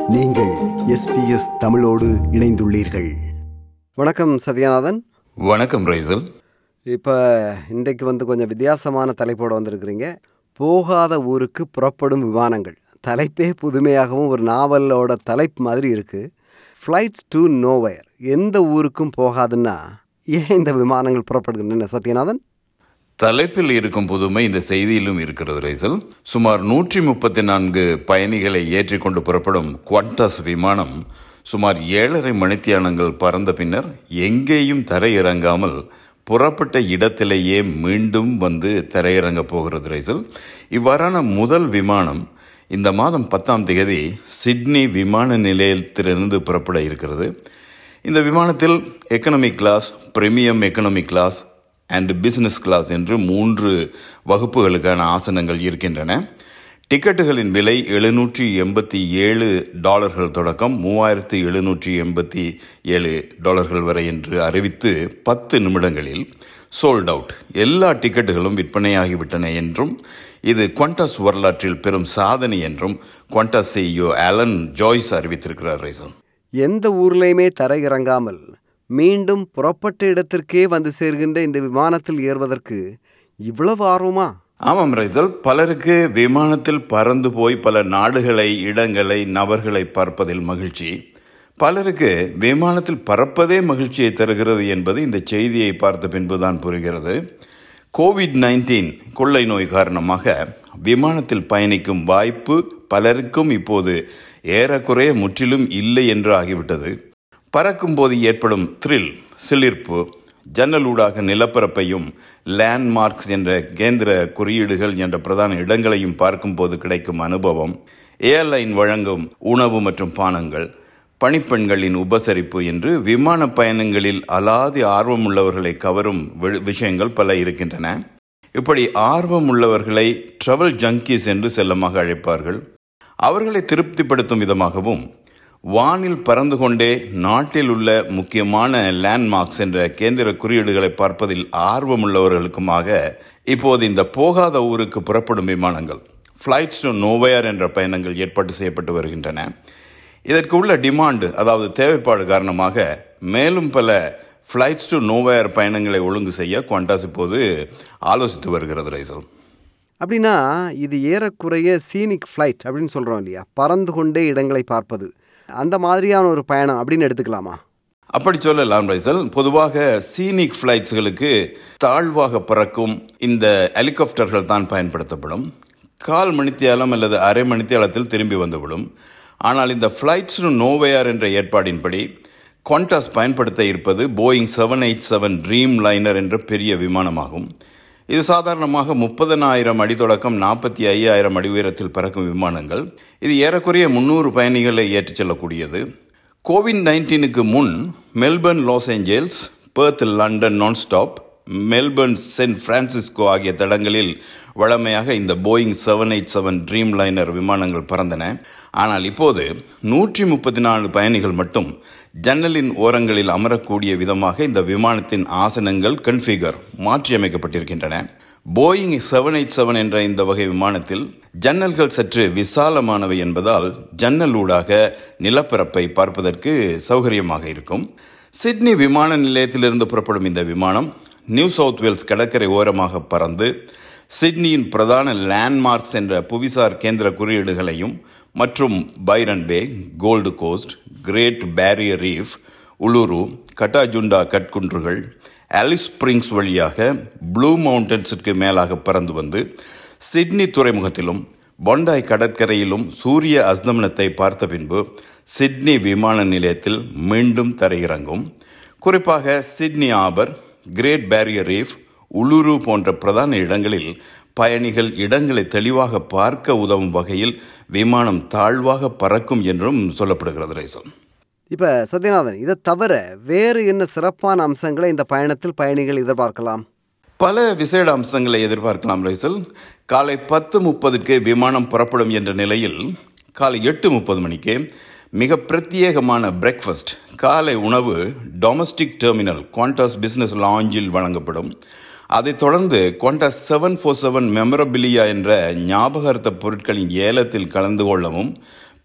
நீங்கள் எஸ்பிஎஸ் தமிழோடு இணைந்துள்ளீர்கள் வணக்கம் சத்யநாதன் வணக்கம் ரைசல் இப்போ இன்றைக்கு வந்து கொஞ்சம் வித்தியாசமான தலைப்போடு வந்திருக்கிறீங்க போகாத ஊருக்கு புறப்படும் விமானங்கள் தலைப்பே புதுமையாகவும் ஒரு நாவலோட தலைப்பு மாதிரி இருக்குது ஃப்ளைட்ஸ் டு நோவயர் எந்த ஊருக்கும் போகாதுன்னா ஏன் இந்த விமானங்கள் புறப்படுகின்றன சத்யநாதன் தலைப்பில் இருக்கும் புதுமை இந்த செய்தியிலும் இருக்கிறது ரைசல் சுமார் நூற்றி முப்பத்தி நான்கு பயணிகளை ஏற்றிக்கொண்டு புறப்படும் குவாண்டாஸ் விமானம் சுமார் ஏழரை மணித்தியானங்கள் பறந்த பின்னர் எங்கேயும் தரையிறங்காமல் புறப்பட்ட இடத்திலேயே மீண்டும் வந்து தரையிறங்க போகிறது ரைசல் இவ்வாறான முதல் விமானம் இந்த மாதம் பத்தாம் தேதி சிட்னி விமான நிலையத்திலிருந்து புறப்பட இருக்கிறது இந்த விமானத்தில் economic class premium economic class and business class என்று மூன்று வகுப்புகளுக்கான ஆசனங்கள் இருக்கின்றன டிக்கெட்டுகளின் விலை எழுநூற்றி எண்பத்தி ஏழு டாலர்கள் தொடக்கம் மூவாயிரத்து எழுநூற்றி எண்பத்தி ஏழு டாலர்கள் வரை என்று அறிவித்து பத்து நிமிடங்களில் சோல்ட் அவுட் எல்லா டிக்கெட்டுகளும் விற்பனையாகிவிட்டன என்றும் இது குவாண்டாஸ் வரலாற்றில் பெரும் சாதனை என்றும் குவாண்டாஸ் சிஇஓ ஆலன் ஜாய்ஸ் அறிவித்திருக்கிறார் ரைசன் எந்த ஊர்லேயுமே தரையிறங்காமல் மீண்டும் புறப்பட்ட இடத்திற்கே வந்து சேர்கின்ற இந்த விமானத்தில் ஏறுவதற்கு இவ்வளவு ஆர்வமா ஆமாம் ரைசல் பலருக்கு விமானத்தில் பறந்து போய் பல நாடுகளை இடங்களை நபர்களை பார்ப்பதில் மகிழ்ச்சி பலருக்கு விமானத்தில் பறப்பதே மகிழ்ச்சியை தருகிறது என்பது இந்த செய்தியை பார்த்த பின்புதான் புரிகிறது கோவிட் நைன்டீன் கொள்ளை நோய் காரணமாக விமானத்தில் பயணிக்கும் வாய்ப்பு பலருக்கும் இப்போது ஏறக்குறைய முற்றிலும் இல்லை என்று ஆகிவிட்டது பறக்கும்போது ஏற்படும் த்ரில் சிலிர்ப்பு ஜன்னலூடாக நிலப்பரப்பையும் லேண்ட்மார்க்ஸ் என்ற கேந்திர குறியீடுகள் என்ற பிரதான இடங்களையும் பார்க்கும்போது கிடைக்கும் அனுபவம் ஏர்லைன் வழங்கும் உணவு மற்றும் பானங்கள் பணிப்பெண்களின் உபசரிப்பு என்று விமான பயணங்களில் அலாதி ஆர்வமுள்ளவர்களை கவரும் விஷயங்கள் பல இருக்கின்றன இப்படி ஆர்வம் உள்ளவர்களை ட்ரவல் ஜங்கீஸ் என்று செல்லமாக அழைப்பார்கள் அவர்களை திருப்திப்படுத்தும் விதமாகவும் வானில் பறந்து கொண்டே நாட்டில் உள்ள முக்கியமான லேண்ட்மார்க்ஸ் என்ற கேந்திர குறியீடுகளை பார்ப்பதில் ஆர்வமுள்ளவர்களுக்குமாக இப்போது இந்த போகாத ஊருக்கு புறப்படும் விமானங்கள் ஃப்ளைட்ஸ் டு நோவயர் என்ற பயணங்கள் ஏற்பாடு செய்யப்பட்டு வருகின்றன இதற்கு உள்ள டிமாண்டு அதாவது தேவைப்பாடு காரணமாக மேலும் பல ஃப்ளைட்ஸ் டு நோவயர் பயணங்களை ஒழுங்கு செய்ய குவாண்டாஸ் இப்போது ஆலோசித்து வருகிறது ரைசல் அப்படின்னா இது ஏறக்குறைய சீனிக் ஃப்ளைட் அப்படின்னு சொல்கிறோம் இல்லையா பறந்து கொண்டே இடங்களை பார்ப்பது அந்த மாதிரியான ஒரு பயணம் அப்படின்னு எடுத்துக்கலாமா அப்படி சொல்லலாம் ரைசல் பொதுவாக சீனிக் ஃப்ளைட்ஸ்களுக்கு தாழ்வாக பறக்கும் இந்த ஹெலிகாப்டர்கள் தான் பயன்படுத்தப்படும் கால் மணித்தியாலம் அல்லது அரை மணித்தியாலத்தில் திரும்பி வந்துவிடும் ஆனால் இந்த ஃப்ளைட்ஸ் நோவேயார் என்ற ஏற்பாடின்படி குவாண்டாஸ் பயன்படுத்த இருப்பது Boeing seven eight seven Dreamliner என்ற பெரிய விமானமாகும் இது சாதாரணமாக முப்பதனாயிரம் அடி தொடக்கம் நாற்பத்தி ஐயாயிரம் அடி உயரத்தில் பறக்கும் விமானங்கள் இது ஏறக்குறைய முன்னூறு பயணிகளை ஏற்றிச் செல்லக்கூடியது கோவிட் நைன்டீனுக்கு முன் Melbourne Los Angeles Perth London nonstop Melbourne San Francisco ஆகிய தடங்களில் வழமையாக இந்த Boeing seven eight seven Dreamliner விமானங்கள் பறந்தன ஆனால் இப்போது நூற்றி முப்பத்தி நாலு பயணிகள் மட்டும் ஜன்னலின் ஓரங்களில் அமரக்கூடிய விதமாக இந்த விமானத்தின் ஆசனங்கள் கன்ஃபிகர் மாற்றியமைக்கப்பட்டிருக்கின்றன போயிங் செவன் எயிட் செவன் என்ற இந்த வகை விமானத்தில் ஜன்னல்கள் சற்று விசாலமானவை என்பதால் ஜன்னல் ஊடாக நிலப்பரப்பை பார்ப்பதற்கு சௌகரியமாக இருக்கும் சிட்னி விமான நிலையத்திலிருந்து புறப்படும் இந்த விமானம் நியூ சவுத் வேல்ஸ் கடற்கரை ஓரமாக பறந்து சிட்னியின் பிரதான லேண்ட்மார்க்ஸ் என்ற புவிசார் கேந்திர குறியீடுகளையும் மற்றும் Byron Bay Gold Coast Great Barrier Reef Uluru Kata Tjuta கட்குன்றுகள் ஆலிஸ் ஸ்ப்ரிங்ஸ் வழியாக ப்ளூ மவுண்டன்ஸிற்கு மேலாக பறந்து வந்து சிட்னி துறைமுகத்திலும் பொண்டாய் கடற்கரையிலும் சூரிய அஸ்தமனத்தை பார்த்த பின்பு சிட்னி விமான நிலையத்தில் மீண்டும் தரையிறங்கும் குறிப்பாக Sydney Harbour Great Barrier Reef Uluru போன்ற பிரதான இடங்களில் பயணிகள் இடங்களை தெளிவாக பார்க்க உதவும் வகையில் விமானம் தாழ்வாக பறக்கும் என்றும் சொல்லப்படுகிறது ரைசன் இப்போ சத்யநாதன் இதை தவிர வேறு என்ன சிறப்பான அம்சங்களை இந்த பயணத்தில் பயணிகள் எதிர்பார்க்கலாம் பல விசேட அம்சங்களை எதிர்பார்க்கலாம் ரைசல் காலை பத்து முப்பதுக்கு விமானம் புறப்படும் என்ற நிலையில் காலை எட்டு முப்பது மணிக்கு மிக பிரத்யேகமான பிரேக்ஃபாஸ்ட் காலை உணவு டொமஸ்டிக் டெர்மினல் குவாண்டாஸ் பிசினஸ் லாஞ்சில் வழங்கப்படும் அதைத் தொடர்ந்து கொண்ட செவன் ஃபோர் செவன் மெமரபிலியா என்ற ஞாபகார்த்த பொருட்களின் ஏலத்தில் கலந்து கொள்ளவும்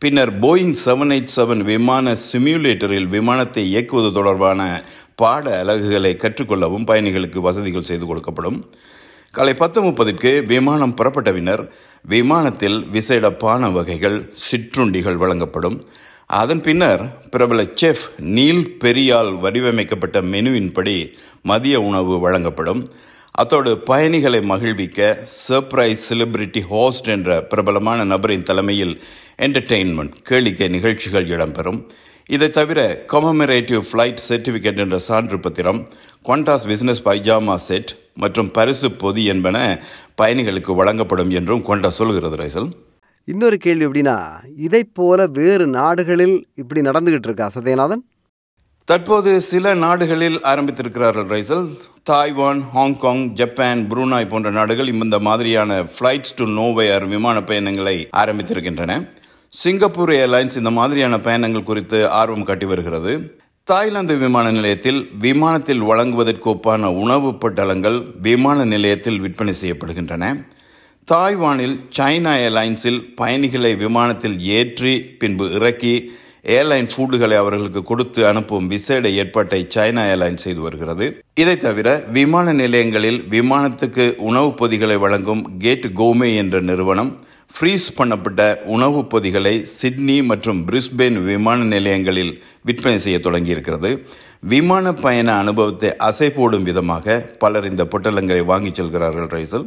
பின்னர் போயிங் செவன் எயிட் செவன் விமான சிமியுலேட்டரில் விமானத்தை இயக்குவது தொடர்பான பாட அலகுகளை கற்றுக்கொள்ளவும் பயணிகளுக்கு வசதிகள் செய்து கொடுக்கப்படும் காலை பத்து முப்பதுக்கு விமானம் புறப்பட்ட பின்னர் விமானத்தில் விசேட பான வகைகள் சிற்றுண்டிகள் வழங்கப்படும் அதன் பின்னர் பிரபல செஃப் நீல் பெரியால் வடிவமைக்கப்பட்ட மெனுவின்படி மதிய உணவு வழங்கப்படும் அத்தோடு பயணிகளை மகிழ்விக்க சர்ப்ரைஸ் செலிபிரிட்டி ஹோஸ்ட் என்ற பிரபலமான நபரின் தலைமையில் என்டர்டெயின்மெண்ட் கேளிக்கை நிகழ்ச்சிகள் இடம்பெறும் இதை தவிர கொமமரேட்டிவ் ஃப்ளைட் சர்டிஃபிகேட் என்ற சான்று பத்திரம் குவாண்டாஸ் பிசினஸ் பைஜாமா செட் மற்றும் பரிசு பொதி என்பன பயணிகளுக்கு வழங்கப்படும் என்றும் கொண்டா சொல்கிறது ரைசல் இன்னொரு கேள்வி எப்படின்னா இதைப் போல வேறு நாடுகளில் இப்படி நடந்துகிட்டு இருக்கா சத்யநாதன் தற்போது சில நாடுகளில் ஆரம்பித்திருக்கிறார்கள் ரைசல் தாய்வான் ஹாங்காங் ஜப்பான் புரூனாய் போன்ற நாடுகள் இந்த மாதிரியான ஃப்ளைட்ஸ் டு நோவேயர் விமான பயணங்களை ஆரம்பித்திருக்கின்றன சிங்கப்பூர் ஏர்லைன்ஸ் இந்த மாதிரியான பயணங்கள் குறித்து ஆர்வம் காட்டி வருகிறது தாய்லாந்து விமான நிலையத்தில் விமானத்தில் வழங்குவதற்கு ஒப்பான உணவு பட்டலங்கள் விமான நிலையத்தில் விற்பனை செய்யப்படுகின்றன தாய்வானில் சைனா ஏர்லைன்ஸில் பயணிகளை விமானத்தில் ஏற்றி பின்பு இறக்கி ஏர்லைன் ஃபுட்டுகளை அவர்களுக்கு கொடுத்து அனுப்பும் விசேட ஏற்பாட்டை சைனா ஏர்லைன் செய்து வருகிறது இதை தவிர விமான நிலையங்களில் விமானத்துக்கு உணவுப் பொதிகளை வழங்கும் கேட் கோமே என்ற நிறுவனம் ஃப்ரீஸ் பண்ணப்பட்ட உணவுப் பொதிகளை சிட்னி மற்றும் பிரிஸ்பேன் விமான நிலையங்களில் விற்பனை செய்ய தொடங்கியிருக்கிறது விமான பயண அனுபவத்தை அசை போடும் விதமாக பலர் இந்த பொட்டலங்களை வாங்கிச் செல்கிறார்கள் ரைசல்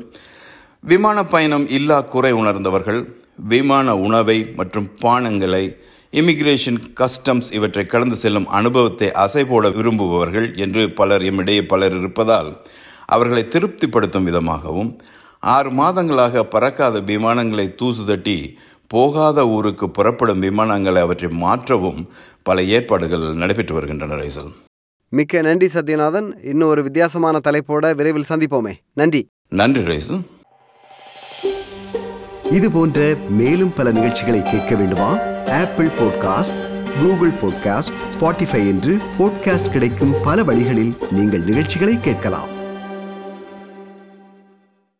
விமான பயணம் இல்லா குறை உணர்ந்தவர்கள் விமான உணவை மற்றும் பானங்களை இமிகிரேஷன் கஸ்டம்ஸ் இவற்றை கடந்து செல்லும் அனுபவத்தை அசை போட விரும்புபவர்கள் என்று பலர் எம்மிடையே பலர் இருப்பதால் அவர்களை திருப்திப்படுத்தும் விதமாகவும் ஆறு மாதங்களாக பறக்காத விமானங்களை தூசு தட்டி போகாத ஊருக்கு புறப்படும் விமானங்களை அவற்றை மாற்றவும் பல ஏற்பாடுகள் நடைபெற்று வருகின்றன ரைசல் மிக்க நன்றி சத்யநாதன் இன்னும் ஒரு வித்தியாசமான தலைப்போட விரைவில் சந்திப்போமே நன்றி நன்றி ரைசல் இது போன்ற மேலும் பல நிகழ்ச்சிகளை கேட்க வேண்டுமா Apple podcast Google podcast Spotify என்று பாட்காஸ்ட் கிடைக்கும் பல வழிகளில் நீங்கள் நிகழ்ச்சிகளை கேட்கலாம்